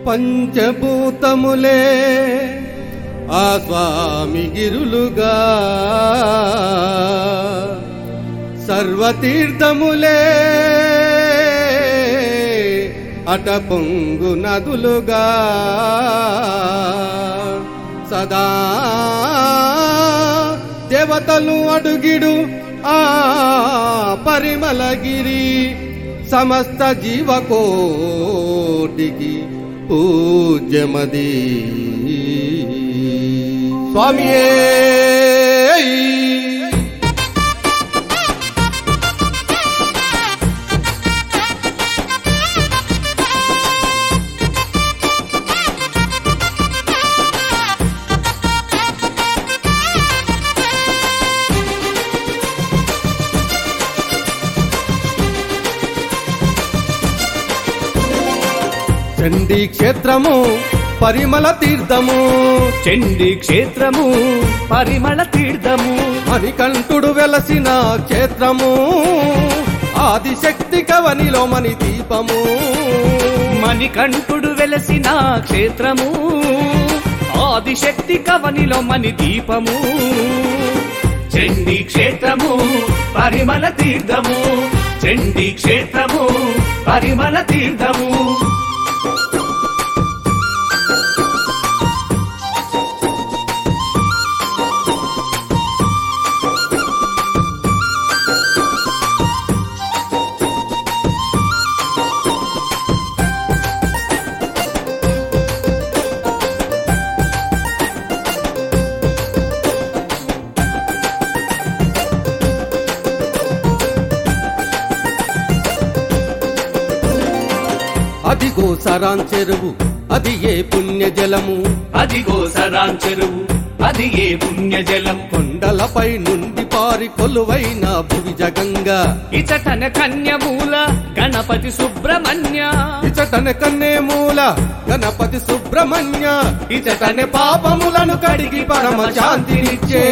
పంచభూతములే ఆ స్వామి గిరులుగా సర్వతీర్థములే అట పొంగు నదులుగా సదా దేవతలు అడుగిడు ఆ పరిమళగిరి సమస్త జీవకోటికి పూజ్యమది స్వామియే చండీ క్షేత్రము పరిమళ తీర్థము చండీ క్షేత్రము పరిమళ తీర్థము మణికంఠుడు వెలసిన క్షేత్రము ఆదిశక్తి కవనిలో మణి దీపము మణికంఠుడు వెలసిన క్షేత్రము ఆదిశక్తి కవనిలో మణి దీపము చండీ క్షేత్రము పరిమళ తీర్థము చండీ క్షేత్రము పరిమళ తీర్థము అదిగో సరాన్ చెరువు అది ఏ పుణ్య జలము అదిగో సరాం చెరువు అది ఏ పుణ్యజలం కొండలపై నుండి పారి కొలువైన భువి జగంగా ఇచటన కన్యమూల గణపతి సుబ్రహ్మణ్య ఇచటన కన్నే మూల గణపతి సుబ్రహ్మణ్య ఇచటనే పాపములను కడిగి పరమ శాంతినిచ్చే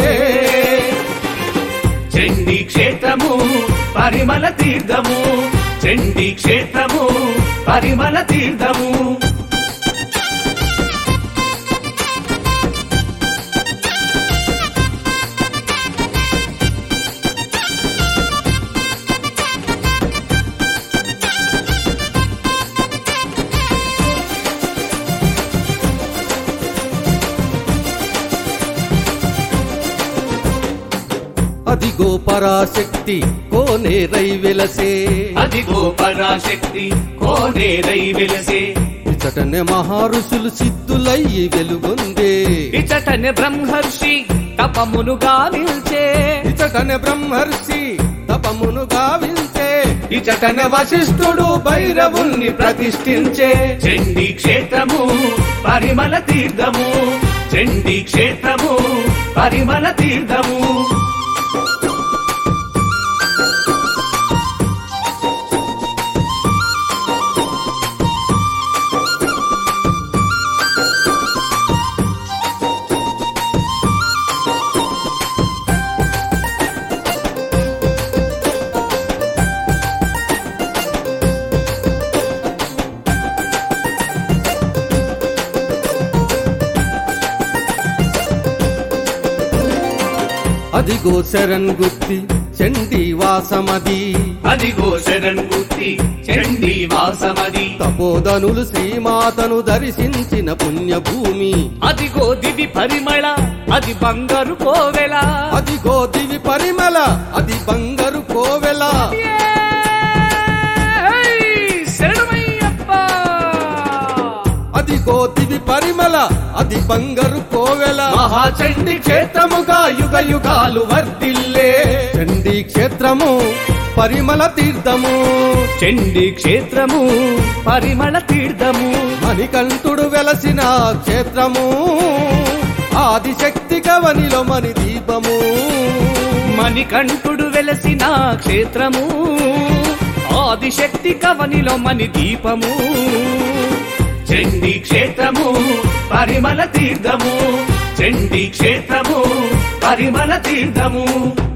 చండీ క్షేత్రము పరిమళ తీర్థము చండీ క్షేత్రము పరిమళ తీర్థము అదిగో పరాశక్తి కోనే రై వెలసే అదిగో పరాశక్తి కోనేరై వెలసే ఇచటనే మహారుషులు సిద్ధులయ్యి వెలుగొందే ఇచటన బ్రహ్మర్షి తపమును గావిల్చే ఇచటనే బ్రహ్మర్షి తపమును గావించే ఇచటనే వశిష్ఠుడు భైరవుణ్ణి ప్రతిష్ఠించే చండీ క్షేత్రము పరిమళ తీర్థము చండీ క్షేత్రము పరిమళ తీర్థము అదిగో శరణ్ గుత్తి చండీ వాసమది అదిగో శరణ్ గుత్తి చండీ వాసమది తపోధనులు శ్రీమాతను దర్శించిన పుణ్యభూమి అదిగో దివి పరిమళ అది బంగారు కోవెల అదిగో దివి పరిమళ అది బంగారు కోవెల శరణమయ్యప్ప అదిగో దివి పరిమళ అది బంగారు కోవెల మహాచండి క్షేత్రముగా యుగ యుగాలు వర్ధిల్లే చండీ క్షేత్రము పరిమళ తీర్థము చండీ క్షేత్రము పరిమళ తీర్థము మణికంఠుడు వెలసిన క్షేత్రము ఆదిశక్తి కవనిలో మణి దీపము మణికంఠుడు వెలసిన క్షేత్రము ఆదిశక్తి కవనిలో మణి దీపము చండీ క్షేత్రము పరిమళ తీర్థము చండీ క్షేత్రము పరిమళ తీర్థము